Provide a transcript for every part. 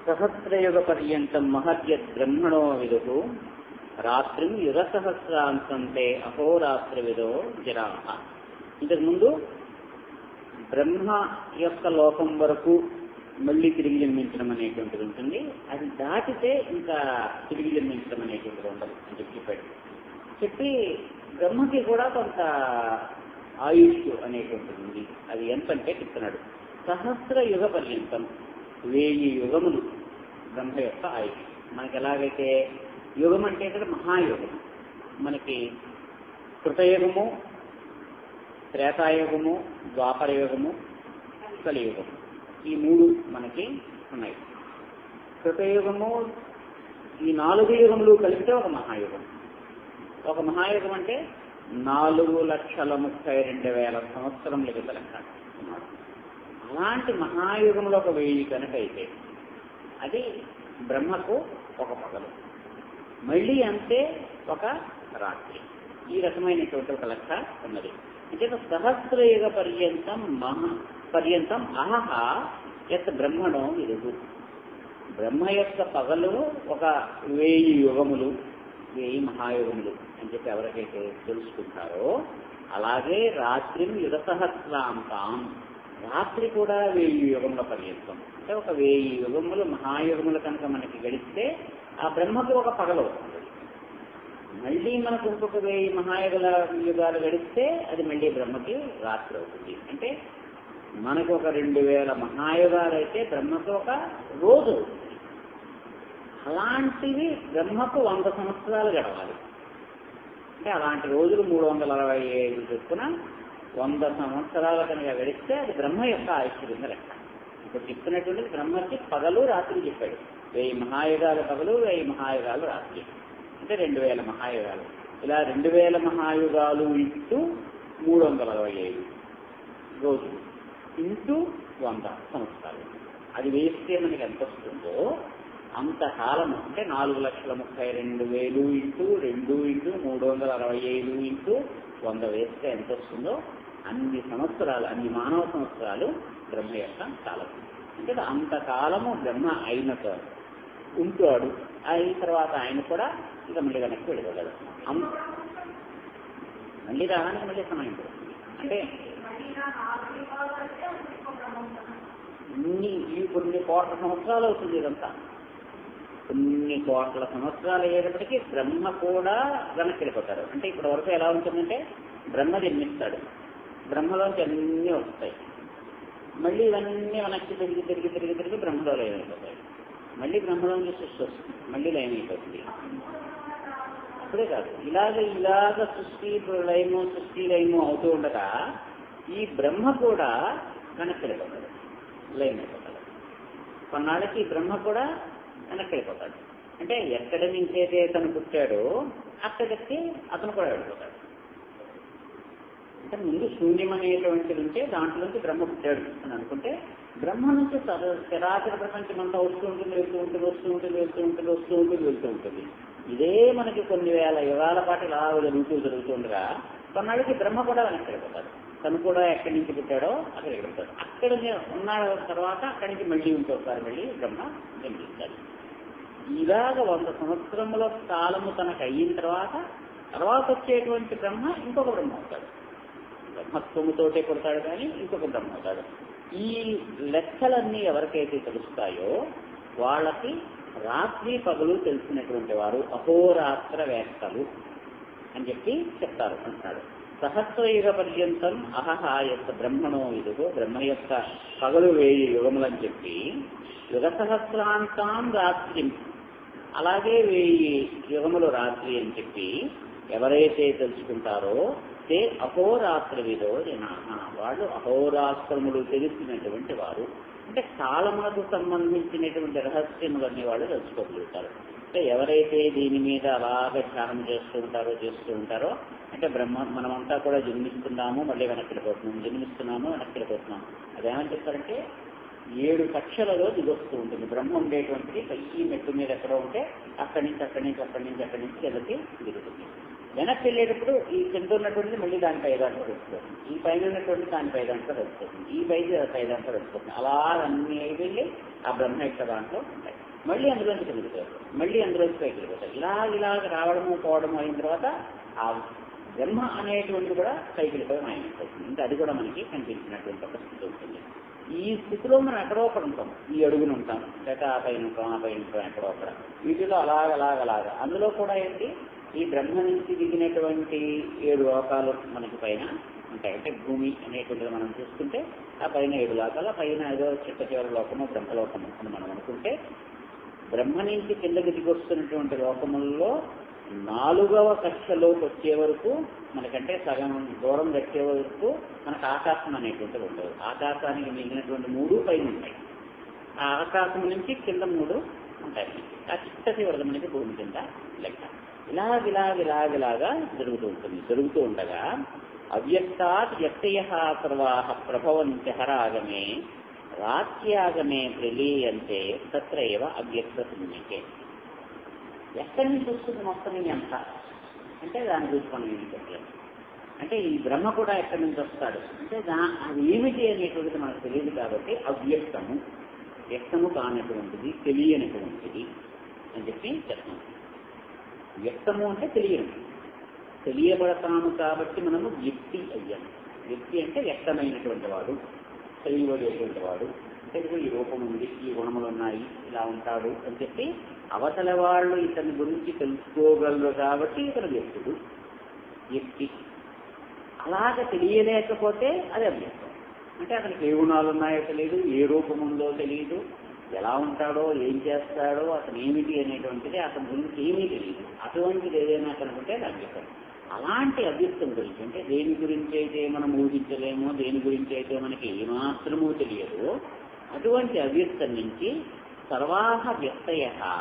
సహస్రయుగ పర్యంతం మహద్యత్ బ్రహ్మణో విదుః రాత్రిం యుగ సహస్రాంతంతే అహోరాత్ర విదో జరాహ ఇంతకు ముందు బ్రహ్మ యొక్క లోకం వరకు మళ్ళీ తిరిగి జన్మించడం అనేటువంటిది ఉంటుంది అది దాటితే ఇంకా తిరిగి జన్మించడం అనేటువంటిది ఉండదు అని చెప్పి చెప్పాడు చెప్పి బ్రహ్మకి కూడా కొంత ఆయుష్ అనేటువంటిది ఉంది అది ఎంతంటే చెప్తున్నాడు సహస్ర యుగ పర్యంతం వెయ్యి యుగములు బ్రహ్మ యొక్క ఆయుష్ మనకి ఎలాగైతే యుగం అంటే ఇక్కడ మహాయుగం మనకి కృతయుగము త్రేతాయుగము ద్వాపరయుగము కలియుగము ఈ మూడు మనకి ఉన్నాయి కృతయుగము ఈ నాలుగు యుగములు కలిపితే ఒక మహాయుగం ఒక మహాయుగం అంటే నాలుగు లక్షల ముప్పై రెండు వేల సంవత్సరముల కింద లెక్క అలాంటి మహాయుగంలో ఒక వెయ్యి కనుక అయితే అది బ్రహ్మకు ఒక పగలు మళ్ళీ అంతే ఒక రాత్రి ఈ రకమైనటువంటి ఒక లెక్క ఉన్నది అంటే సహస్రయుగ పర్యంతం మహా పర్యంతం అహహ యత్ బ్రహ్మణో ఇరుగు బ్రహ్మ యొక్క పగలు ఒక వెయ్యి యుగములు వెయ్యి మహాయుగములు అని చెప్పి ఎవరికైతే తెలుసుకుంటారో అలాగే రాత్రి యుగ సహస్రాంతాం రాత్రి కూడా వెయ్యి యుగముల పర్యంతం అంటే ఒక వెయ్యి యుగములు మహాయుగములు కనుక మనకి గడిస్తే ఆ బ్రహ్మకు ఒక పగలు అవుతుంది మళ్ళీ మనకు ఇంకొక వెయ్యి మహాయుగల యుగాలు గడిస్తే అది మళ్ళీ బ్రహ్మకి రాత్రి అవుతుంది అంటే మనకు ఒక రెండు వేల మహాయుగాలు అయితే బ్రహ్మకు ఒక రోజు అవుతుంది అలాంటివి బ్రహ్మకు వంద సంవత్సరాలు గడవాలి అంటే అలాంటి రోజులు మూడు వందల అరవై ఐదు చొప్పున వంద సంవత్సరాల కనుక గడిస్తే అది బ్రహ్మ యొక్క ఆయుష్ కింద లెక్క ఇప్పుడు చెప్తున్నటువంటిది బ్రహ్మకి పగలు రాత్రి చెప్పాడు వెయ్యి మహాయుగాలు పగలు వెయ్యి మహాయుగాలు రాత్రి అంటే రెండు వేల మహాయుగాలు ఇలా రెండు వేల మహాయుగాలు ఇంటూ మూడు వందల అరవై ఐదు రోజులు ఇంటూ వంద సంవత్సరాలు అది వేస్తే మనకి ఎంత వస్తుందో అంత కాలం అంటే నాలుగు లక్షల ముప్పై రెండు వేలు ఇంటూ రెండు ఇంటూ మూడు వందల అరవై ఐదు ఇంటూ వంద వేస్తే ఎంత వస్తుందో అన్ని సంవత్సరాలు అన్ని మానవ సంవత్సరాలు బ్రహ్మ యొక్క కాలం అంటే అంత కాలము బ్రహ్మ అయినతో ఉంటాడు అయిన తర్వాత ఆయన కూడా ఇక మళ్ళీ వెనక్కి వెళ్ళగలడు అం- మళ్ళీ రావడానికి మళ్ళీ సమయం పడుతుంది అంటే ఇన్ని ఈ కొన్ని కోట్ల సంవత్సరాలు అవుతుంది ఇదంతా కొన్ని కోట్ల సంవత్సరాలు అయ్యేటప్పటికీ బ్రహ్మ కూడా వెనక్కి వెళ్ళిపోతారు అంటే ఇప్పటి వరకు ఎలా ఉంటుందంటే బ్రహ్మ జన్మిస్తాడు బ్రహ్మలోంచి అన్నీ వస్తాయి మళ్ళీ ఇవన్నీ వెనక్కి తిరిగి తిరిగి తిరిగి తిరిగి బ్రహ్మలో లయం అయిపోతాయి మళ్ళీ బ్రహ్మలోంచి సృష్టి వస్తుంది మళ్ళీ లయం అయిపోతుంది అప్పుడే కాదు ఇలాగ ఇలాగ సృష్టి లయము సృష్టి లయము అవుతూ ఉండగా ఈ బ్రహ్మ కూడా వెనక్కి వెళ్ళిపోతాడు లయం అయిపోతాడు కొన్నాళ్ళకి ఈ బ్రహ్మ కూడా వెనక్కి వెళ్ళిపోతాడు అంటే ఎక్కడి నుంచైతే తను పుట్టాడో అక్కడికి అతను కూడా వెళ్ళిపోతాడు అంటే ముందు శూన్యం అనేటువంటిది ఉంటే దాంట్లోంచి బ్రహ్మ పుట్టాడు అని అనుకుంటే బ్రహ్మ నుంచి సర- చరాచర ప్రపంచం అంతా వస్తూ ఉంటుంది వెళ్తూ ఉంటుంది వస్తూ ఉంటుంది వెళ్తూ ఉంటుంది వస్తూ ఉంటుంది వెళ్తూ ఉంటుంది ఇదే మనకి కొన్ని వేల యుగాల పాటు ఇలా జరుగుతూ జరుగుతుండగా కొన్నాళ్ళకి బ్రహ్మ కూడా వెనక్కి వెళ్ళిపోతాడు తను కూడా ఎక్కడి నుంచి పుట్టాడో అక్కడికి వెళ్తాడు అక్కడ ఉన్న తర్వాత అక్కడి నుంచి మళ్ళీ ఇంకొకసారి మళ్ళీ బ్రహ్మ జన్మిస్తాడు ఇలాగ వంద సంవత్సరముల కాలము తనకు అయిన తర్వాత తర్వాత వచ్చేటువంటి బ్రహ్మ ఇంకొక బ్రహ్మ అవుతాడు బ్రహ్మత్వముతోటే కొడతాడు కానీ ఇంకొక బ్రహ్మ అవుతాడు ఈ లెక్కలన్నీ ఎవరికైతే తెలుస్తాయో వాళ్ళకి రాత్రి పగలు తెలిసినటువంటి వారు అహోరాత్ర వేత్తలు అని చెప్పి చెప్తారు అంటున్నాడు సహస్రయుగ పర్యంతం అహహ యొక్క బ్రహ్మణో ఇదుగో బ్రహ్మ యొక్క పగలు వేయి యుగములని చెప్పి యుగ సహస్రాంతాం రాత్రి అలాగే వేయి యుగములు రాత్రి అని చెప్పి ఎవరైతే తెలుసుకుంటారో తే అహోరాత్ర విదో జనాహ వాళ్ళు అహోరాత్రములు తెలిసినటువంటి వారు అంటే కాలములకు సంబంధించినటువంటి రహస్యములన్నీ వాళ్ళు తెలుసుకోగలుగుతారు అంటే ఎవరైతే దీని మీద అలాగ ధ్యానం చేస్తూ ఉంటారో చేస్తూ ఉంటారో అంటే బ్రహ్మ మనమంతా కూడా జన్మిస్తున్నాము మళ్ళీ వెనక్కి వెళ్ళిపోతున్నాము జన్మిస్తున్నాము వెనక్కి వెళ్ళిపోతున్నాము అదేమని చెప్తారంటే ఏడు కక్షలలో దిగొస్తూ ఉంటుంది బ్రహ్మ ఉండేటువంటిది పైకి మెట్టు మీద ఎక్కడో ఉంటే అక్కడి నుంచి అక్కడి నుంచి అక్కడి నుంచి అక్కడి నుంచి కిందకి దిగుతుంది వెనక్కి వెళ్ళేటప్పుడు ఈ కింద ఉన్నటువంటిది మళ్ళీ దాని పై దాంట్లో వెళ్ళిపోతుంది ఈ పైన ఉన్నటువంటి దాని పై దాంట్లో వెళ్ళిపోతుంది ఈ పైకి పై దాంట్లో వెళ్ళిపోతుంది అలా అన్ని వెళ్ళి ఆ బ్రహ్మ యొక్క దాంట్లో ఉంటాయి మళ్ళీ అందులోంచి తిరుగుతారు మళ్ళీ అందులోంచి పైకి వెళ్ళిపోతారు ఇలా ఇలాగ రావడము పోవడము అయిన తర్వాత ఆ బ్రహ్మ అనేటువంటిది కూడా పైకి వెళ్ళిపోవడం ఆయన అవుతుంది ఇంకా అది కూడా మనకి కనిపించినటువంటి ఒక స్థితి ఉంటుంది ఈ స్థితిలో మనం ఎక్కడో ఒకటి ఉంటాం ఈ అడుగున ఉంటాం లేక ఆ పైన ఉంటాం ఆ పైన ఉంటాం ఎక్కడో అక్కడ వీటిలో అలాగ అలాగ అలాగ అందులో కూడా ఏంటి ఈ బ్రహ్మ నుంచి దిగినటువంటి ఏడు లోకాలు మనకి పైన ఉంటాయి అంటే భూమి అనేటువంటిది మనం చూసుకుంటే ఆ పైన ఏడు లోకాలు ఆ పైన ఏదో చిట్ట చివరి లోకము బ్రహ్మలోకము అని మనం అనుకుంటే బ్రహ్మ నుంచి కిందకి దిగొస్తున్నటువంటి లోకముల్లో నాలుగవ కక్షలోకి వచ్చే వరకు మనకంటే సగం దూరం గట్టే వరకు మనకు ఆకాశం అనేటువంటిది ఉండదు ఆకాశానికి మిగిలినటువంటి మూడు పైన ఉంటాయి ఆ ఆకాశం నుంచి కింద మూడు ఉంటాయి ఆ చిట్ట చివరి మనకి భూమి కింద లెక్క ఇలాగ ఇలాగ ఇలాగ ఇలాగా జరుగుతూ ఉంటుంది జరుగుతూ ఉండగా అవ్యక్తాత్ వ్యక్తయ ప్రవాహ ప్రభవంత్యహరాగమే రాత్యాగమే ప్రలీయంతే తత్ర ఏవ అవ్యక్త శూన్యకే ఎక్కడి నుంచి వస్తుంది మొత్తం ఇది ఎంత అంటే దాని గురించి మనం ఏం చెప్పలేదు అంటే ఈ బ్రహ్మ కూడా ఎక్కడి నుంచి వస్తాడు అంటే దా అది ఏమిటి అనేటువంటిది మనకు తెలియదు కాబట్టి అవ్యక్తము వ్యక్తము కానటువంటిది తెలియనటువంటిది అని చెప్పి చెప్తాం వ్యక్తము అంటే తెలియను తెలియబడతాము కాబట్టి మనము వ్యక్తి అయ్యాము వ్యక్తి అంటే వ్యక్తమైనటువంటి వాడు తెలియబడేటువంటి వాడు అంటే ఇదిగో ఈ రూపం ఉంది ఈ గుణములు ఉన్నాయి ఇలా ఉంటాడు అని చెప్పి అవతల వాళ్ళు ఇతని గురించి తెలుసుకోగలరు కాబట్టి ఇతను వ్యక్తుడు వ్యక్తి అలాగ తెలియలేకపోతే అది అభ్యర్థం అంటే అతనికి ఏ గుణాలు ఉన్నాయో తెలియదు ఏ రూపం ఉందో తెలియదు ఎలా ఉంటాడో ఏం చేస్తాడో అతను ఏమిటి అనేటువంటిది అతని గురించి ఏమీ తెలియదు అటువంటిది ఏదైనా కనుకుంటే అది అభ్యర్థం అలాంటి అభ్యర్థం గురించి అంటే దేని గురించి అయితే మనం ఊహించలేమో దేని గురించి అయితే మనకి ఏమాత్రమూ తెలియదు అటువంటి అవ్యక్తం నుంచి సర్వాహ వ్యక్తయ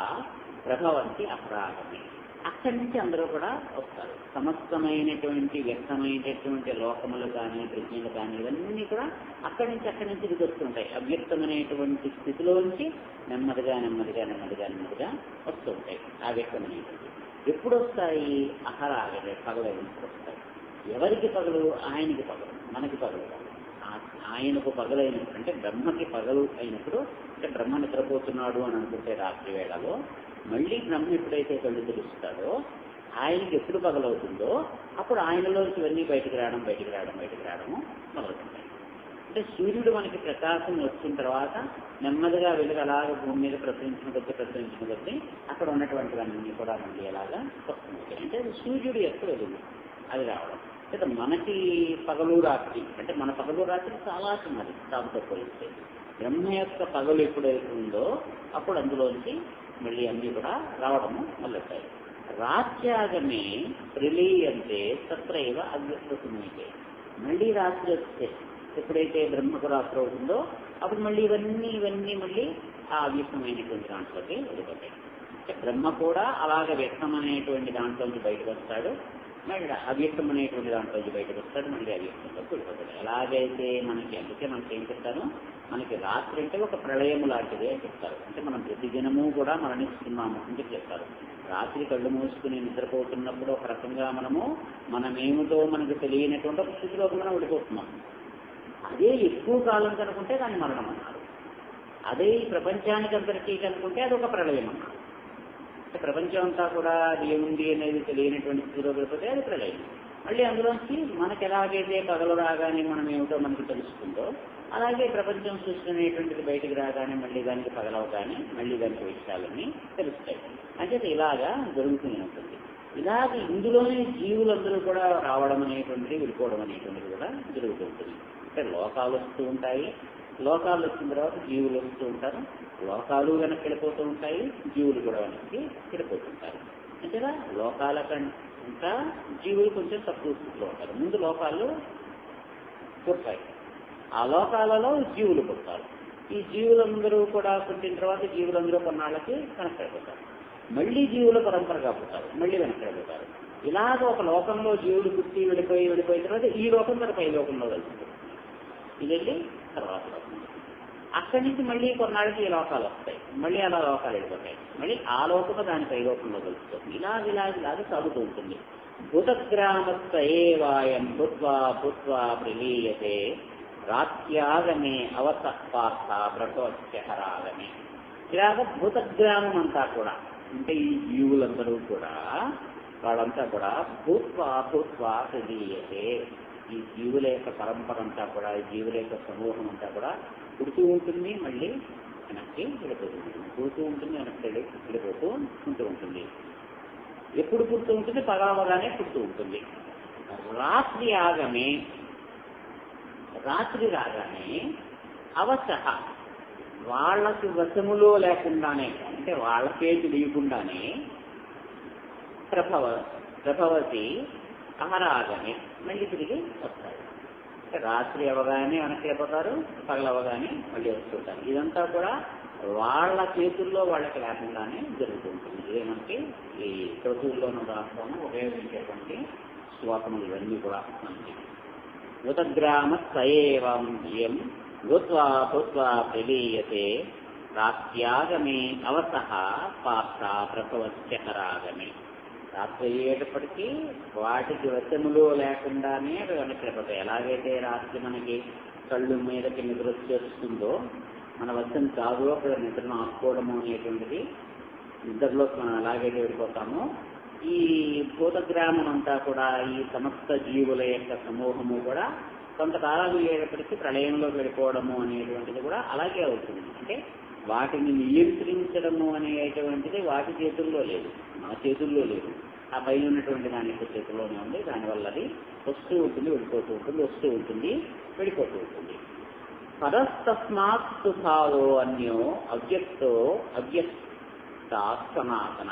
ప్రభవంతి అపరాగమే అక్కడి నుంచి అందరూ కూడా వస్తారు సమస్తమైనటువంటి వ్యక్తమైనటువంటి లోకములు కానీ ప్రజ్ఞలు కానీ ఇవన్నీ కూడా అక్కడి నుంచి అక్కడి నుంచి దిగొస్తుంటాయి అవ్యక్తమైనటువంటి స్థితిలోంచి నెమ్మదిగా నెమ్మదిగా నెమ్మదిగా నెమ్మదిగా వస్తుంటాయి ఆ వ్యక్తమైనటువంటి ఎప్పుడు వస్తాయి అహరాగలే పగలైనప్పుడు వస్తాయి ఎవరికి పగలు ఆయనకి పగలు మనకి పగలు కాదు. ఆ- ఆయనకు పగలైనప్పుడు అంటే బ్రహ్మకి పగలు అయినప్పుడు అంటే బ్రహ్మ నిద్రపోతున్నాడు అని అనుకుంటే రాత్రి వేళలో మళ్ళీ బ్రహ్మ ఎప్పుడైతే కళ్ళు తెలుస్తాడో ఆయనకి ఎప్పుడు పగలవుతుందో అప్పుడు ఆయనలోంచి ఇవన్నీ బయటికి రావడం బయటికి రావడం బయటికి రావడము మొదలుతుంటాయి అంటే సూర్యుడు మనకి ప్రకాశం వచ్చిన తర్వాత నెమ్మదిగా వెలుగు అలాగ భూమి మీద ప్రసరించిన కొద్దీ ప్రసరించిన కొద్దీ అక్కడ ఉన్నటువంటివన్నీ కూడా మళ్ళీ ఎలాగా వస్తుంది అంటే అది సూర్యుడు యొక్క వెలుగు అది రావడం అంటే మనకి పగలు రాత్రి అంటే మన పగలు రాత్రి చాలా చిన్నది దాంతో పోలిస్తే బ్రహ్మ యొక్క పగలు ఎప్పుడైతే ఉందో అప్పుడు అందులోంచి మళ్ళీ అన్ని కూడా రావడము మొదలెట్టాయి రాత్యాగమే ప్రలీయంతే తత్రైవ అవ్యక్తమైతే మళ్ళీ రాత్రి వస్తే ఎప్పుడైతే బ్రహ్మకు రాత్రి అవుతుందో అప్పుడు మళ్ళీ ఇవన్నీ ఇవన్నీ మళ్ళీ ఆ అవ్యక్తమైనటువంటి దాంట్లోకి వెళ్ళిపోతాయి అంటే బ్రహ్మ కూడా అలాగ వ్యక్తం అనేటువంటి దాంట్లోంచి బయటకు వస్తాడు మళ్ళీ అవ్యక్తం అనేటువంటి దాంట్లోంచి బయటకు వస్తాడు మళ్ళీ అవ్యక్తంలోకి వెళ్ళిపోతాడు ఎలాగైతే మనకి అందుకే మనకి ఏం చెప్తారు మనకి రాత్రి అంటే ఒక ప్రళయం లాంటిది అని చెప్తారు అంటే మనం ప్రతి దినము కూడా మరణిస్తున్నాము అని చెప్పి చెప్తారు రాత్రి కళ్ళు మూసుకుని నిద్రపోతున్నప్పుడు ఒక రకంగా మనము మనమేమిటో మనకు తెలియనటువంటి ఒక స్థితిలోకి మనం విడిపోతున్నాం అదే ఎక్కువ కాలం కనుకుంటే దాన్ని మరణం అన్నారు అదే ఈ ప్రపంచానికి అందరికీ కనుకుంటే అది ఒక ప్రళయం అన్నారు అంటే ప్రపంచం అంతా కూడా అది ఏముంది అనేది తెలియనటువంటి స్థితిలో వెళ్ళిపోతే అది ప్రళయం మళ్ళీ అందులోంచి మనకి ఎలాగైతే పగలు రాగానే మనం ఏమిటో మనకి తెలుస్తుందో అలాగే ప్రపంచం సృష్టి అనేటువంటిది బయటికి రాగానే మళ్ళీ దానికి పగలవగానే మళ్ళీ దానికి విషయాలన్నీ తెలుస్తాయి అంటే ఇలాగా జరుగుతూనే ఉంటుంది ఇలాగ ఇందులోనే జీవులందరూ కూడా రావడం అనేటువంటిది విడిపోవడం అనేటువంటిది కూడా జరుగుతూ ఉంటుంది అంటే లోకాలు వస్తూ ఉంటాయి లోకాలు వచ్చిన తర్వాత జీవులు వస్తూ ఉంటారు లోకాలు వెనక్కి వెళ్ళిపోతూ ఉంటాయి జీవులు కూడా వెనక్కి వెళ్ళిపోతుంటారు అంతేగా లోకాల కంటే జీవులు కొంచెం తక్కువ స్థితిలో ఉంటారు ముందు లోకాలు పుట్టాయి ఆ లోకాలలో జీవులు పుడతారు ఈ జీవులందరూ కూడా పుట్టిన తర్వాత జీవులందరూ కొన్నాళ్ళకి కనెక్ట్ అయిపోతారు మళ్ళీ జీవుల పరంపరగా పుట్టారు మళ్ళీ వెనక్కి వెళ్ళిపోతారు ఇలాగ ఒక లోకంలో జీవులు పుట్టి వెళ్ళిపోయి వెళ్ళిపోయిన తర్వాత ఈ లోకం మరి పై లోకంలో వెళ్తుంది ఇది వెళ్ళి తర్వాత లోకం అక్కడి నుంచి మళ్ళీ కొన్నాళ్ళకి ఈ లోకాలు వస్తాయి మళ్ళీ అలా లోకాలు వెళ్ళిపోతాయి మళ్ళీ ఆ లోకము దాని పై లోకంలో కలుస్తుంది ఇలాగ ఇలాగ ఇలాగ సాగుతూ ఉంటుంది భూతగ్రామస్థ ఏవాయం భూత్వా భూత్వా ప్రలీయతే రాత్యాగమే అవస పార్థ భగవత్యహరాగమే ఇలాగ భూతగ్రామం అంతా కూడా అంటే ఈ జీవులందరూ కూడా వాళ్ళంతా కూడా భూత్వ భూత్వ తెలియతే ఈ జీవుల యొక్క పరంపర అంతా కూడా ఈ జీవుల యొక్క సమూహం అంతా కూడా పుడుతూ ఉంటుంది మళ్ళీ వెనక్కి వెళ్ళిపోతూ ఉంటుంది పుడుతూ ఉంటుంది వెనక్కి వెళ్ళి వెళ్ళిపోతూ ఉంటూ ఉంటుంది ఎప్పుడు పుడుతూ ఉంటుంది పగలవగానే పుడుతూ ఉంటుంది రాత్రి ఆగమే రాత్రి రాగానే అవసహ వాళ్ళకి వశములో లేకుండానే అంటే వాళ్ళకే తెలియకుండానే ప్రభవ ప్రభవతి అహరాగమే మళ్ళీ తిరిగి వస్తారు అంటే రాత్రి అవగానే వెనక్కి వెళ్ళిపోతారు పగలవగానే మళ్ళీ వస్తుంటారు ఇదంతా కూడా వాళ్ళ చేతుల్లో వాళ్ళకి లేకుండానే జరుగుతుంటుంది ఇదేమంటే ఈ చదువుల్లోనూ రాష్ట్రంలో ఉపయోగించేటువంటి శ్లోకములు ఇవన్నీ కూడా మనకి ఉదగ్రామ సయేవం ఇయం భూత్వా భూత్వా ప్రలీయతే రాత్యాగమే అవసహ పార్థ ప్రభవత్యకరాగమే రాత్రి అయ్యేటప్పటికీ వాటికి వశములో లేకుండానే అవి వెనక్కిపోతాయి ఎలాగైతే రాత్రి మనకి కళ్ళు మీదకి నిద్ర వచ్చేస్తుందో మన వశం కాదు అక్కడ నిద్రను ఆపుకోవడము అనేటువంటిది నిద్రలో మనం ఎలాగైతే వెళ్ళిపోతామో ఈ భూతగ్రామం అంతా కూడా ఈ సమస్త జీవుల యొక్క సమూహము కూడా కొంతకాలం అయ్యేటప్పటికీ ప్రళయంలో వెళ్ళిపోవడము అనేటువంటిది కూడా అలాగే అవుతుంది అంటే వాటిని నియంత్రించడము అనేటువంటిది వాటి చేతుల్లో లేదు మన చేతుల్లో లేదు ఆ పైన ఉన్నటువంటి దాని యొక్క చేతుల్లోనే ఉంది దానివల్ల అది వస్తూ ఉంటుంది వెళ్ళిపోతూ ఉంటుంది వస్తూ ఉంటుంది వెళ్ళిపోతూ ఉంటుంది పరస్తస్మాత్ సుభావో అన్యో అవ్యక్తో అవ్యక్తా సనాతన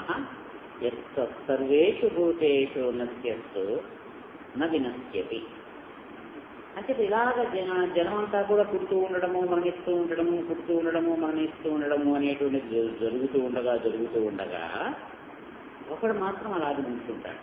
సర్వేషు భూతేషు నశ్యస్తు న వినశ్యతి అంటే ఇలాగ జన జనం అంతా కూడా పుడుతూ ఉండడము మరణిస్తూ ఉండడము పుడుతూ ఉండడము మరణిస్తూ ఉండడము అనేటువంటిది జ- జరుగుతూ ఉండగా జరుగుతూ ఉండగా ఒకడు మాత్రం అలాగే ఉంటుంటాడు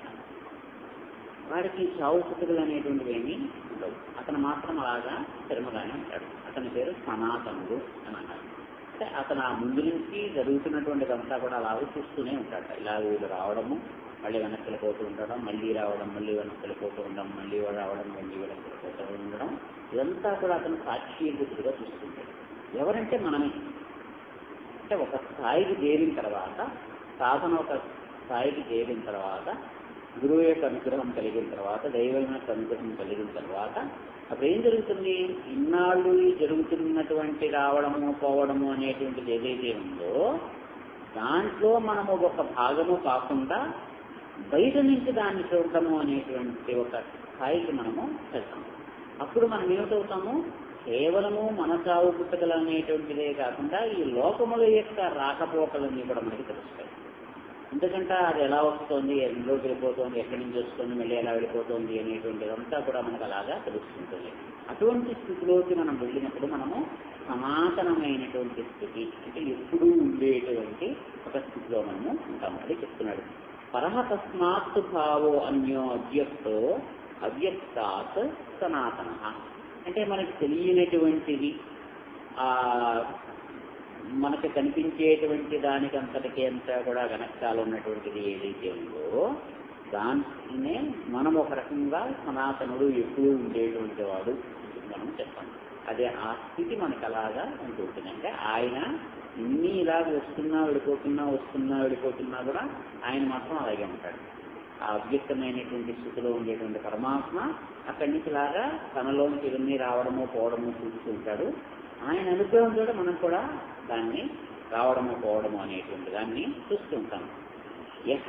వాడికి చావు పుట్టుకలు అనేటువంటివి ఏమీ ఉండవు అతను మాత్రం అలాగా స్థిరముగానే ఉంటాడు అతని పేరు సనాతనుడు అని అన్నారు అంటే అతను ఆ ముందు నుంచి జరుగుతున్నటువంటిదంతా కూడా అలాగే చూస్తూనే ఉంటాడు ఇలా వీళ్ళు రావడము మళ్ళీ వెనక్కి వెళ్ళిపోతూ ఉండడం మళ్ళీ రావడం మళ్ళీ వెనక్కి వెళ్ళిపోతూ ఉండడం మళ్ళీ రావడం మళ్ళీ వెనక్కి వెళ్ళిపోతూ ఉండడం ఇదంతా కూడా అతను సాక్షిభూతుడిగా చూస్తుంటాడు ఎవరంటే మనమే అంటే ఒక స్థాయికి చేరిన తర్వాత సాధన ఒక స్థాయికి చేరిన తర్వాత గురువు యొక్క అనుగ్రహం కలిగిన తర్వాత దైవం యొక్క అనుగ్రహం కలిగిన తర్వాత అప్పుడు ఏం జరుగుతుంది ఇన్నాళ్ళు ఈ జరుగుతున్నటువంటి రావడము పోవడము అనేటువంటిది ఏదైతే ఉందో దాంట్లో మనము ఒక భాగము కాకుండా బయట నుంచి దాన్ని చూడటము అనేటువంటి ఒక స్థాయికి మనము వెళ్తాము అప్పుడు మనం ఏమిటవుతాము కేవలము మన చావు పుట్టుకలు అనేటువంటిదే కాకుండా ఈ లోకముల యొక్క రాకపోకలన్నీ కూడా మనకి తెలుస్తాయి ఎందుకంటే అది ఎలా వస్తుంది ఎందులోకి వెళ్ళిపోతుంది ఎక్కడి నుంచి వస్తుంది మళ్ళీ ఎలా వెళ్ళిపోతుంది అనేటువంటిదంతా కూడా మనకు అలాగా తెలుస్తుంటుంది అటువంటి స్థితిలోకి మనం వెళ్ళినప్పుడు మనము సనాతనమైనటువంటి స్థితి అంటే ఎప్పుడూ ఉండేటువంటి ఒక స్థితిలో మనము ఉంటాము అది చెప్తున్నాడు పరహ తస్మాత్ భావో అన్యో అవ్యక్తో అవ్యక్తాత్ సనాతన అంటే మనకి తెలియనటువంటిది ఆ మనకి కనిపించేటువంటి దానికి అంతటికి అంతా కూడా వెనకాల ఉన్నటువంటిది ఏదైతే ఉందో దాన్నే మనం ఒక రకంగా సనాతనుడు ఎప్పుడూ ఉండేటువంటి వాడు మనం చెప్తాం అదే ఆ స్థితి మనకు అలాగా ఉంటుంటుంది అంటే ఆయన ఇన్ని ఇలాగ వస్తున్నా వెళ్ళిపోతున్నా వస్తున్నా వెళ్ళిపోతున్నా కూడా ఆయన మాత్రం అలాగే ఉంటాడు ఆ అవ్యక్తమైనటువంటి స్థితిలో ఉండేటువంటి పరమాత్మ అక్కడి నుంచి లాగా తనలోనికి ఇవన్నీ రావడము పోవడము చూస్తూ ఉంటాడు ఆయన అనుగ్రహం కూడా మనం కూడా దాన్ని రావడము పోవడము అనేటువంటి దాన్ని చూస్తూ ఉంటాం యహ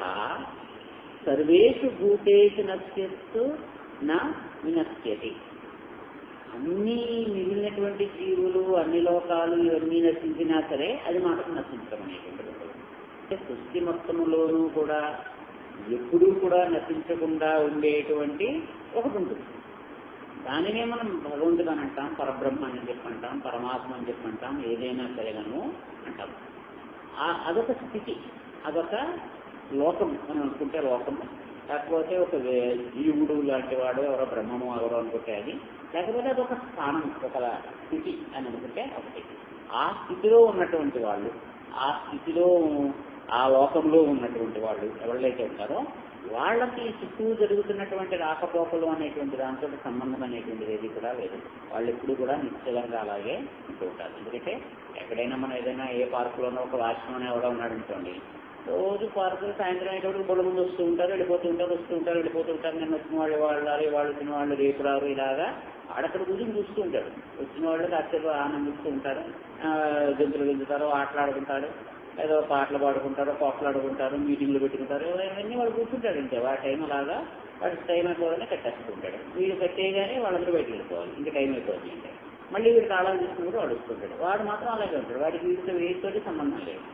సర్వేషు భూతేషు నశ్యస్తు నా వినశ్యతి అన్ని మిగిలినటువంటి జీవులు అన్ని లోకాలు ఇవన్నీ నశించినా సరే అది మాత్రం నశించడం అనేటువంటిది ఉండదు. అంటే సృష్టి మొత్తములోనూ కూడా ఎప్పుడూ కూడా నశించకుండా ఉండేటువంటి ఒకటి ఉంటుంది దానినే మనం భగవంతుడు అని అంటాం పరబ్రహ్మ అని చెప్పి అంటాం పరమాత్మ అని చెప్పి అంటాం ఏదైనా సరేగాను అంటాం ఆ- అదొక స్థితి అదొక లోకం అని అనుకుంటే లోకం లేకపోతే ఒక వే- జీవుడు లాంటి వాడు ఎవరో బ్రహ్మము ఎవరో అనుకుంటే అది లేకపోతే అదొక స్థానం ఒక స్థితి అని అనుకుంటే ఒకటి ఆ స్థితిలో ఉన్నటువంటి వాళ్ళు ఆ స్థితిలో ఆ లోకంలో ఉన్నటువంటి వాళ్ళు ఎవరైతే ఉంటారో వాళ్ళకి చుట్టూ జరుగుతున్నటువంటి రాకపోకలు అనేటువంటి దాంతో సంబంధం అనేటువంటిది ఏది కూడా లేదు వాళ్ళు ఎప్పుడు కూడా నిశ్చలంగా అలాగే ఉంటూ ఉంటారు ఎందుకంటే ఎక్కడైనా మనం ఏదైనా ఏ పార్కులోనో ఒక వాచ్మెన్ ఎవడో ఉన్నాడు అనుకోండి రోజు పార్కు సాయంత్రం అయ్యేటప్పుడు బొడ ముందు వస్తూ ఉంటారు వెళ్ళిపోతూ ఉంటారు వస్తూ ఉంటారు వెళ్ళిపోతూ ఉంటారు నేను వచ్చిన వాళ్ళు వాళ్ళు రారు వాళ్ళు వచ్చిన వాళ్ళు రేపు రారు ఇలాగా ఆడక్కడ కూర్చొని చూస్తూ ఉంటాడు వచ్చిన వాళ్ళు కాసేపు ఆనందిస్తూ ఉంటారు ఆ, గెంతులు గెంతుతారు ఆటలాడుకుంటారు ఏదో పాటలు పాడుకుంటారు కోట్లాడుకుంటారు మీటింగ్లు పెట్టుకుంటారు ఇవన్నీ వాడు కూర్చుంటాడు అంతే వాడి టైం అలాగా వాడి టైం అయిపోగానే కట్టేసుకుంటాడు వీడు కట్టేయగానే వాళ్ళందరూ బయటకు వెళ్ళిపోవాలి ఇంకా టైం అయిపోతుంది అంటే మళ్ళీ వీడు తాళాలు తీసుకుని కూడా అడుగుతుంటాడు వాడు మాత్రం అలాగే ఉంటాడు వాడికి వీటితో వీటితోటి సంబంధం లేదు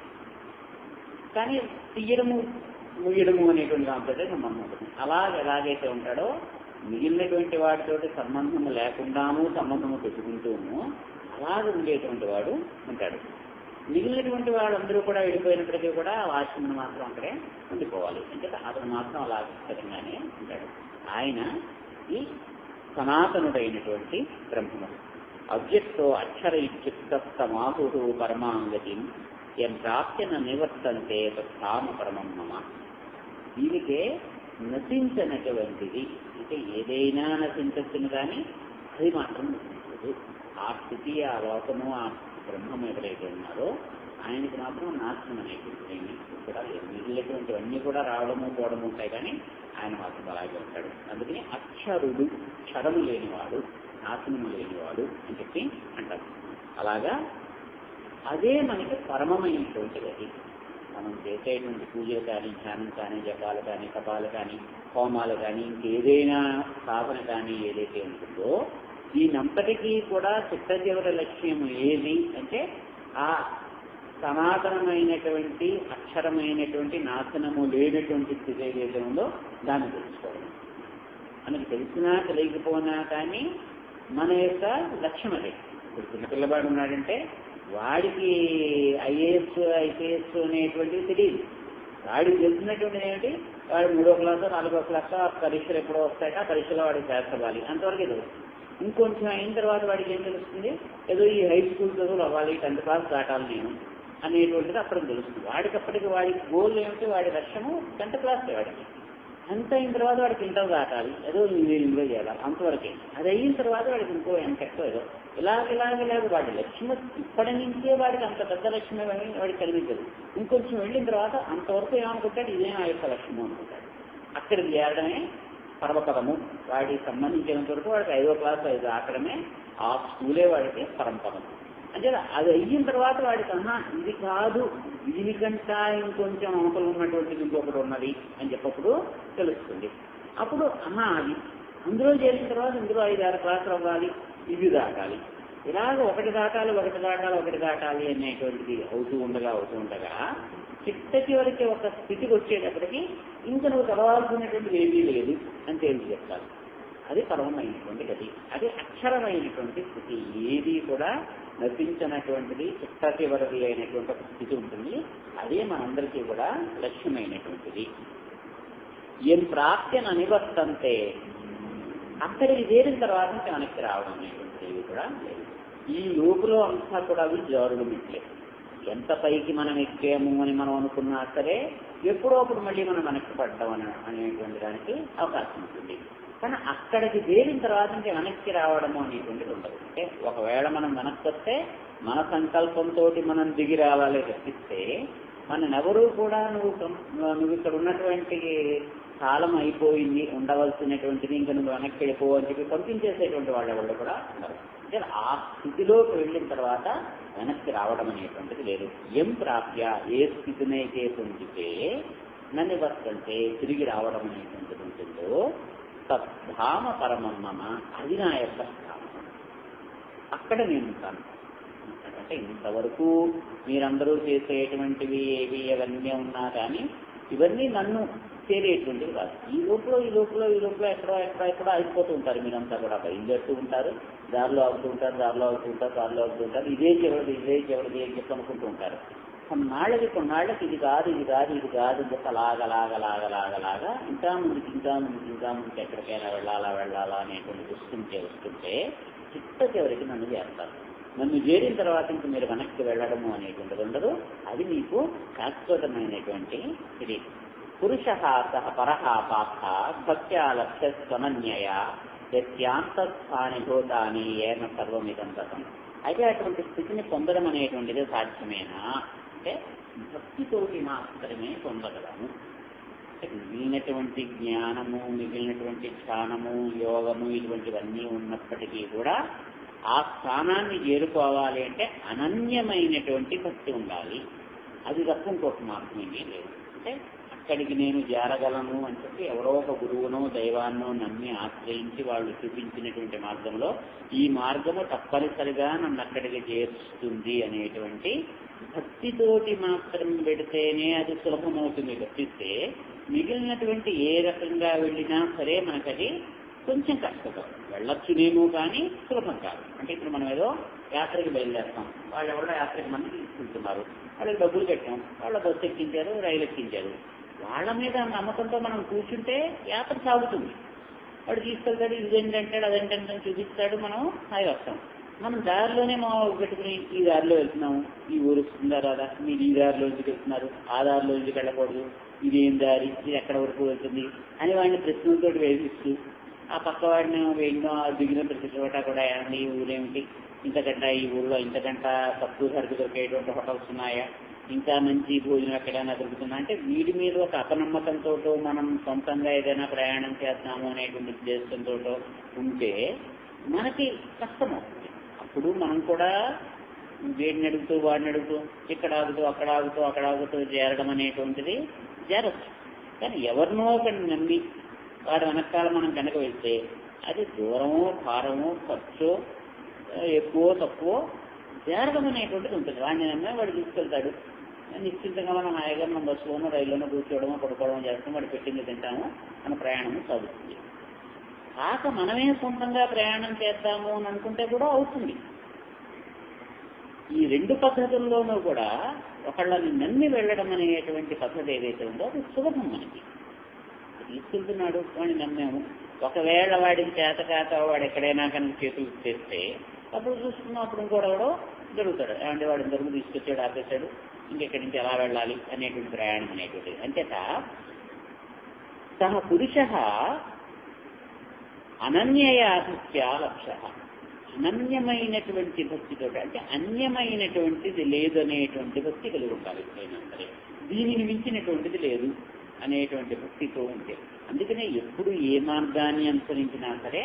కానీ తీయడము ముయ్యడము అనేటువంటి దాంతో సంబంధం ఉంటుంది అలా ఎలాగైతే ఉంటాడో మిగిలినటువంటి వాటితోటి సంబంధము లేకుండాను సంబంధము పెట్టుకుంటూను అలాగ ఉండేటువంటి వాడు ఉంటాడు మిగిలినటువంటి వాళ్ళందరూ కూడా వెళ్ళిపోయినప్పటికీ కూడా వాచ్మన్ మాత్రం అక్కడే ఉండిపోవాలి అంటే అతను మాత్రం అలా ఖచ్చితంగానే ఉంటాడు ఆయన ఈ సనాతనుడైనటువంటి బ్రహ్మము అవ్యక్తో అక్షర ఇత్యుక్తమాహు పరమాంగతి ఎం ప్రాప్యన నివర్తంతే తామ పరమం మమ దీనికే నశించనటువంటిది అంటే ఏదైనా నశించచ్చును కానీ అది మాత్రం నశించదు ఆ స్థితి ఆ లోకము ఆ బ్రహ్మం ఎక్కడైతే ఉన్నారో ఆయనకి మాత్రం నాశనం అనేటువంటి ఏమీ కూడా లేదు మిగిలినటువంటివన్నీ కూడా రావడము పోవడము ఉంటాయి కానీ ఆయన మాత్రం అలాగే ఉంటాడు అందుకని అక్షరుడు క్షరము లేనివాడు నాశనము లేనివాడు అని చెప్పి అంటారు అలాగా అదే మనకి పరమమైనటువంటిది అది మనం చేసేటువంటి పూజలు కానీ ధ్యానం కానీ జపాలు కానీ కపాలు కానీ హోమాలు కానీ ఇంకేదైనా సాధన కానీ ఏదైతే ఉంటుందో దీనంతటికీ కూడా చిట్ట చివరి లక్ష్యం ఏది అంటే ఆ సనాతనమైనటువంటి అక్షరమైనటువంటి నాశనము లేనటువంటి స్థితి ఏదైతే ఉందో దాన్ని తెలుసుకోవడం మనకి తెలిసినా తెలియకపోయినా కానీ మన యొక్క లక్ష్యం అదే ఇప్పుడు చిన్న పిల్లవాడు ఉన్నాడంటే వాడికి ఐఏఎస్ ఐపీఎస్ అనేటువంటివి తెలియదు వాడికి తెలిసినటువంటిది ఏమిటి వాడు మూడో క్లాస్ నాలుగో క్లాస్ పరీక్షలు ఎప్పుడో వస్తాయట ఆ పరీక్షలో వాడికి చేర్చవాలి అంతవరకే తెలుసు ఇంకొంచెం అయిన తర్వాత వాడికి ఏం తెలుస్తుంది ఏదో ఈ హై స్కూల్ చదువులు అవ్వాలి టెన్త్ క్లాస్ దాటాలి నేను అనేటువంటిది అప్పుడు తెలుస్తుంది వాడికి అప్పటికి వాడి గోల్ ఏమిటి వాడి లక్ష్యము టెన్త్ క్లాస్ వాడికి అంత అయిన తర్వాత వాడికి ఇంటర్ దాటాలి ఏదో ఇంజనీరింగ్లో చేయాలి అంతవరకే అది అయిన తర్వాత వాడికి ఇంకో ఎంటెక్కో ఏదో ఇలాగ ఇలాగ ఇలాగ వాడి లక్ష్యం ఇప్పటి నుంచే వాడికి అంత పెద్ద లక్ష్యమే అని వాడికి కనిపించదు ఇంకొంచెం వెళ్ళిన తర్వాత అంతవరకు ఏమనుకుంటాడు ఇదే నా యొక్క లక్ష్యము అనుకుంటాడు అక్కడికి చేరడమే పరమపదము వాడికి సంబంధించినంత వరకు వాడికి ఐదో క్లాస్ ఐదు ఆకడమే ఆ స్కూలే వాడికి పరమపదం అంటే అది అయిన తర్వాత వాడికి అహా ఇది కాదు దీనికంటా ఇంకొంచెం అవతలు ఉన్నటువంటిది ఇంకొకటి ఉన్నది అని చెప్పప్పుడు తెలుస్తుంది అప్పుడు అహా అది అందులో చేరిన తర్వాత ఇందులో ఐదు ఆరు క్లాసులు అవ్వాలి ఇది దాటాలి ఇలాగ ఒకటి దాటాలి ఒకటి దాటాలి ఒకటి దాటాలి అనేటువంటిది అవుతూ ఉండగా అవుతూ ఉండగా చిట్ట చివరికి ఒక స్థితికి వచ్చేటప్పటికి ఇంకా నువ్వు చదవాల్సినటువంటిది ఏమీ లేదు అని తేల్చి చెప్తారు అది పరమమైనటువంటి గది అది అక్షరమైనటువంటి స్థితి ఏది కూడా నశించినటువంటిది చిట్ట చివరిది అయినటువంటి ఒక స్థితి ఉంటుంది అదే మనందరికీ కూడా లక్ష్యమైనటువంటిది ఏం ప్రాప్తిని అనివర్తంతే అక్కడికి చేరిన తర్వాత ఇంకా వెనక్కి రావడం అనేటువంటిది కూడా లేదు ఈ లోపులో అంతా కూడా అవి జారుడు మెట్లే ఎంత పైకి మనం ఎక్కాము అని మనం అనుకున్నా సరే ఎప్పుడో అప్పుడు మళ్ళీ మనం వెనక్కి పడ్డాం అని అనేటువంటి దానికి అవకాశం ఉంటుంది కానీ అక్కడికి చేరిన తర్వాత ఇంకా వెనక్కి రావడము అనేటువంటిది ఉండదు అంటే ఒకవేళ మనం వెనక్కి వస్తే మన సంకల్పంతో మనం దిగి రావాలి తప్పిస్తే మన ఎవరు కూడా నువ్వు కం- నువ్వు ఇక్కడ ఉన్నటువంటి కాలం అయిపోయింది ఉండవలసినటువంటిది ఇంకా నువ్వు వెనక్కి వెళ్ళిపో అని చెప్పి పంపించేసేటువంటి వాళ్ళు ఎవరు కూడా ఉన్నారు అంటే ఆ స్థితిలోకి వెళ్ళిన తర్వాత వెనక్కి రావడం అనేటువంటిది లేదు ఎం ప్రాప్య ఏ స్థితినైతే పొందితే నన్ను వర్తంటే తిరిగి రావడం అనేటువంటిది ఉంటుందో తద్ధామ పరమమ్మ అది నా యొక్క స్థానం అక్కడ నేను ఉంటాను అంటే ఇంతవరకు మీరందరూ చేసేటువంటివి ఏవి అవన్నీ ఉన్నా కానీ ఇవన్నీ నన్ను చేరేటువంటివి కాదు ఈ లోపల ఈ లోపల ఈ లోపల ఎక్కడో ఎక్కడో ఎక్కడో అయిపోతూ ఉంటారు మీరంతా కూడా బయలుదేరుతూ ఉంటారు దారిలో ఆగుతూ ఉంటారు దారిలో ఆగుతూ ఉంటారు దారిలో ఆగుతూ ఉంటారు ఇదే చివరిది ఇదే చివరిది అని చెప్పి అనుకుంటూ ఉంటారు కొన్నాళ్ళకి కొన్నాళ్ళకి ఇది కాదు ఇది కాదు ఇది కాదు అని చెప్పి అలాగ అలాగ అలాగ అలాగ అలాగా ఇంకా ముందుకి ఇంకా ముందుకి ఇంకా ముందుకి ఎక్కడికైనా వెళ్ళాలా వెళ్ళాలా అనేటువంటి వస్తుంటే వస్తుంటే చిట్ట చివరికి నన్ను చేస్తారు నన్ను చేరిన తర్వాత ఇంక మీరు వెనక్కి వెళ్ళడము అనేటువంటిది ఉండదు అది మీకు శాశ్వతమైనటువంటి ఇది పురుష సహ పరహ పార్థ భక్త్యా లక్ష్య స్వనన్యయ యత్యాంతస్థాని భూతాని ఏన సర్వమిదం తతం అయితే అటువంటి స్థితిని పొందడం అనేటువంటిది సాధ్యమేనా అంటే భక్తితోటి మాత్రమే పొందగలము అంటే మిగిలినటువంటి జ్ఞానము మిగిలినటువంటి ధ్యానము యోగము ఇటువంటివన్నీ ఉన్నప్పటికీ కూడా ఆ స్థానాన్ని చేరుకోవాలి అంటే అనన్యమైనటువంటి భక్తి ఉండాలి అది తప్ప ఇంకొక మార్గం ఏమీ లేదు అంటే అక్కడికి నేను చేరగలను అని చెప్పి ఎవరో ఒక గురువునో దైవాన్నో నమ్మి ఆశ్రయించి వాళ్ళు చూపించినటువంటి మార్గంలో ఈ మార్గము తప్పనిసరిగా నన్ను అక్కడికి చేరుస్తుంది అనేటువంటి భక్తితోటి మాత్రం పెడితేనే అది సులభమవుతుంది తప్పిస్తే మిగిలినటువంటి ఏ రకంగా వెళ్ళినా సరే మనకది కొంచెం కష్టతరం వెళ్ళొచ్చునేమో కానీ సులభం కాదు అంటే ఇప్పుడు మనం ఏదో యాత్రకి బయలుదేరుతాం వాళ్ళు ఎవరో యాత్రకి మంది తీసుకుంటున్నారు వాళ్ళకి డబ్బులు కట్టాం వాళ్ళ బస్సు ఎక్కించారు రైలు ఎక్కించారు వాళ్ళ మీద నమ్మకంతో మనం కూర్చుంటే యాత్ర సాగుతుంది వాడు తీసుకెళ్తాడు ఇదేంటంటాడు అదేంటంటే చూపిస్తాడు మనం హాయి వస్తాం మనం దారిలోనే మా పెట్టుకుని ఈ దారిలో వెళ్తున్నాము ఈ ఊరు వస్తుందా రాదా మీరు ఈ దారిలో ఎందుకు వెళ్తున్నారు ఆ దారిలో ఎందుకు వెళ్ళకూడదు ఇదేం దారి ఇది ఎక్కడ వరకు వెళ్తుంది అని వాడిని ప్రశ్నలతో వేధిస్తూ ఆ పక్క వాడిని వెళ్ళిన దిగిన ప్రతి చోట కూడా ఏమండి ఈ ఊరేమిటి ఇంతకంట ఈ ఊళ్ళో ఇంతకంట తక్కువ సరుకు దొరికేటువంటి హోటల్స్ ఉన్నాయా ఇంకా మంచి భోజనం ఎక్కడైనా దొరుకుతుందా అంటే వీటి మీద ఒక అపనమ్మకంతో మనం సొంతంగా ఏదైనా ప్రయాణం చేద్దాము అనేటువంటి ఉద్దేశంతో ఉంటే మనకి కష్టం అవుతుంది అప్పుడు మనం కూడా వీడిని అడుగుతూ వాడిని అడుగుతూ ఇక్కడ ఆగుతూ అక్కడ ఆగుతూ అక్కడ ఆగుతూ చేరడం అనేటువంటిది జరగచ్చు కానీ ఎవరినో ఒకరిని నమ్మి వాడు వెనకాల మనం కనుక వెళ్తే అది దూరమో భారమో ఖర్చు ఎక్కువ తక్కువ జరగడం అనేటువంటిది ఉంటుంది వాడిని నమ్మే వాడు తీసుకెళ్తాడు నిశ్చింతగా మనం హాయిగా మనం బస్సులోనో రైల్లోనో కూర్చోవడమో పడుకోవడం చేస్తాం వాడు పెట్టింది తింటాము మన ప్రయాణము సాగుతుంది కాక మనమే సొంతంగా ప్రయాణం చేద్దాము అని అనుకుంటే కూడా అవుతుంది ఈ రెండు పద్ధతుల్లోనూ కూడా ఒకళ్ళని నమ్మి వెళ్ళడం అనేటువంటి పద్ధతి ఏదైతే ఉందో అది సులభం మనకి తీసుకెళ్తున్నాడు వాడిని నమ్మాము ఒకవేళ వాడికి చేత కాక వాడు ఎక్కడైనా కనుక చేతులు చేస్తే అప్పుడు చూసుకున్నాం అప్పుడు ఇంకోడెవడో జరుగుతాడు ఏమంటే వాడు ఇంతకు తీసుకొచ్చాడు ఆపేశాడు ఇంకెక్కడి నుంచి ఎలా వెళ్ళాలి అనేటువంటి ప్రయాణం అనేటువంటిది అంచేత సహ పురుష అనన్యయాధిత్య లక్ష్య అనన్యమైనటువంటి భక్తితో అంటే అన్యమైనటువంటిది లేదు అనేటువంటి భక్తి కలిగి ఉండాలి ఎప్పుడైనా సరే దీనిని మించినటువంటిది లేదు అనేటువంటి భక్తితో ఉంటే అందుకనే ఎప్పుడు ఏ మార్గాన్ని అనుసరించినా సరే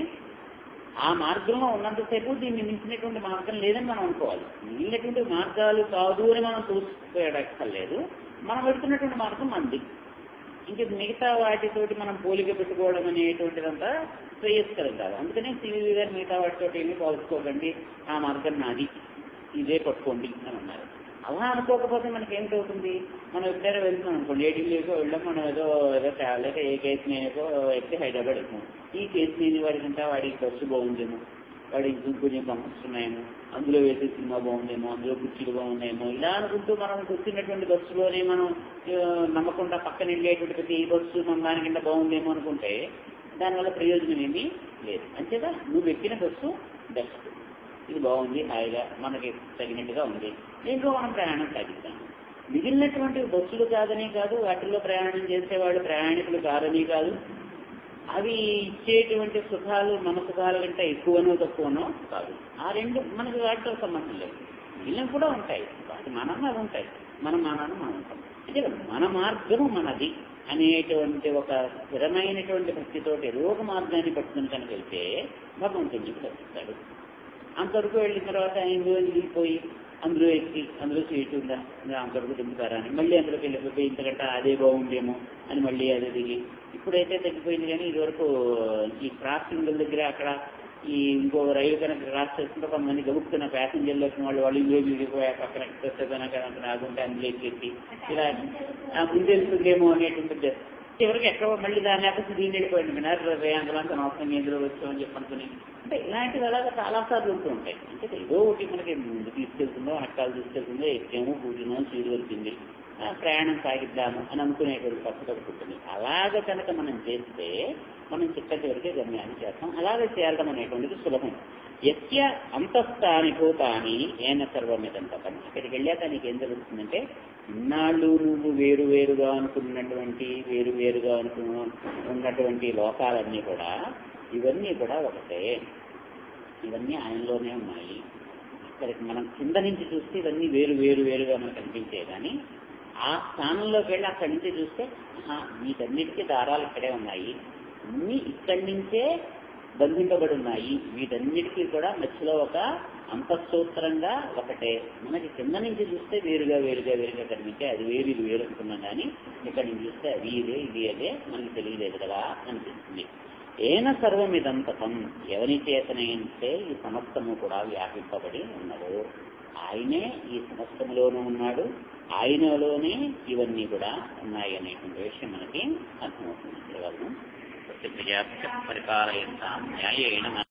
ఆ మార్గంలో ఉన్నంతసేపు దీన్ని మించినటువంటి మార్గం లేదని మనం అనుకోవాలి మిగిలినటువంటి మార్గాలు కాదు అని మనం చూసుకోవక్కర్లేదు మనం వెళ్తున్నటువంటి మార్గం మంది ఇంక మిగతా వాటితోటి మనం పోలిక పెట్టుకోవడం అనేటువంటిదంతా శ్రేయస్కరం కాదు అందుకనే సివి గారు మిగతా వాటితో ఏమీ పోల్చుకోకండి ఆ మార్గం నాది ఇదే పట్టుకోండి అని అన్నారు అలా అనుకోకపోతే మనకి ఏమిటవుతుంది మనం ఎప్పుడైనా వెళ్తున్నాం అనుకోండి ఏటీలేకో వెళ్ళాం మనం ఏదో ఏదో లేక ఏ కేసు నేనేకో ఎక్కి హైదరాబాద్ వెళ్తున్నాం ఈ కేసు నేను వాడికంటే వాడికి బస్సు బాగుందేమో వాడికి కొంచెం పంపిస్తున్నాయేమో అందులో వేసే సినిమా బాగుందేమో అందులో కుర్చీలు బాగున్నాయేమో ఇలా అనుకుంటూ మనం కూర్చున్నటువంటి బస్సులోనే మనం నమ్మకుండా పక్కన వెళ్ళేటువంటి ప్రతి ఈ బస్సు మన దానికంటే బాగుందేమో అనుకుంటే దానివల్ల ప్రయోజనం ఏమీ లేదు అంతేగా నువ్వు ఎక్కిన బస్సు బెస్ట్ ఇది బాగుంది హాయిగా మనకి తగినట్టుగా ఉంది దీంట్లో మనం ప్రయాణం సాగిద్దాం మిగిలినటువంటి బస్సులు కాదని కాదు వాటిల్లో ప్రయాణం చేసేవాడు ప్రయాణికులు కాదని కాదు అవి ఇచ్చేటువంటి సుఖాలు మన సుఖాల కంటే ఎక్కువనో తక్కువనో కాదు ఆ రెండు మనకి వాటితో సంబంధం లేదు మిగిలిన కూడా ఉంటాయి వాటి మనం అవి ఉంటాయి మన మానాన్ని మనం ఉంటాం అంటే మన మార్గము మనది అనేటువంటి ఒక స్థిరమైనటువంటి భక్తితోటి ఏదో ఒక మార్గాన్ని పట్టుకుని కనుక వెళ్తే భగవంతుడికి దర్శిస్తాడు అంతవరకు వెళ్ళిన తర్వాత ఆయన దిగిపోయి అందులో ఎక్కి అందులో సీటు ఉందా అంతవరకు దింపుతారా అని మళ్ళీ అందులోకి వెళ్ళిపోయి ఇంతకంటే అదే బాగుండేమో అని మళ్ళీ అదే దిగి ఇప్పుడైతే తగ్గిపోయింది కానీ ఇదివరకు ఈ క్రాసింగ్ దగ్గర అక్కడ ఈ ఇంకో రైలు కనుక క్రాస్ చేస్తుంటే కొంతమంది గబుక్కున్న ప్యాసింజర్లు వచ్చిన వాళ్ళు వాళ్ళు ఇందులో దిగిపోయాక పక్కన ఎక్స్ప్రెస్ కనుక ఆగుంటే అందులో ఎక్కి ఇలా ముందు వెళ్తుందేమో అనేటువంటి చివరికి ఎక్కడ మళ్ళీ దాని లేకపోతే దీన్ని వెళ్ళిపోయింది వినారు రేయాంతలంతా అవసరం ఎందులో వచ్చామని చెప్పి అనుకుని అంటే ఇలాంటివి అలాగా చాలా సార్లు ఉంటూ ఉంటాయి అంటే ఏదో ఒకటి మనకి ముందు తీసుకెళ్తుందో వెనకాల తీసుకెళ్తుందో ఎక్కేమో కూర్చున్నాం సీరు వచ్చింది ఆ, ప్రయాణం సాగిద్దాము అని అనుకునేటువంటి పరిస్థితి ఒకటి ఉంటుంది అలాగ కనుక మనం చేస్తే మనం చిట్ట చివరికి గమ్యాన్ని చేస్తాం అలాగే చేరడం అనేటువంటిది సులభం యత్య అంతస్థాని భూతాని ఏన సర్వమిదంతకం ఇక్కడికి వెళ్ళాక నీకు ఏం జరుగుతుందంటే ఇన్నాళ్ళు నువ్వు వేరు వేరుగా అనుకున్నటువంటి వేరు వేరుగా అనుకున్న ఉన్నటువంటి లోకాలన్నీ కూడా ఇవన్నీ కూడా ఒకటే ఇవన్నీ ఆయనలోనే ఉన్నాయి ఇక్కడికి మనం కింద నుంచి చూస్తే ఇవన్నీ వేరు వేరు వేరుగా మనకు కనిపించే కానీ ఆ స్థానంలోకి వెళ్ళి అక్కడి నుంచి చూస్తే ఆహా, వీటన్నిటికీ దారాలు ఇక్కడే ఉన్నాయి అన్నీ ఇక్కడి నుంచే బంధింపబడి ఉన్నాయి వీటన్నిటికీ కూడా మధ్యలో ఒక అంతఃసూత్రంగా ఒకటే మనకి కింద నుంచి చూస్తే వేరుగా వేరుగా వేరుగా కనిపించే అది వేరు ఇది వేరు అనుకున్నాం కానీ ఇక్కడ నుంచి చూస్తే అది ఇదే ఇది అదే మనకి తెలియలేదు కదా అనిపిస్తుంది ఏన సర్వమిదంతకం ఎవరి చేతనైతే ఈ సమస్తము కూడా వ్యాపింపబడి ఉన్నదో ఆయనే ఈ సమస్తములోనూ ఉన్నాడు ఆయనలోనే ఇవన్నీ కూడా ఉన్నాయి అనేటువంటి విషయం మనకి అర్థమవుతుంది కేవలం ప్రజాప్త పరిపాలయంతా న్యాయేణ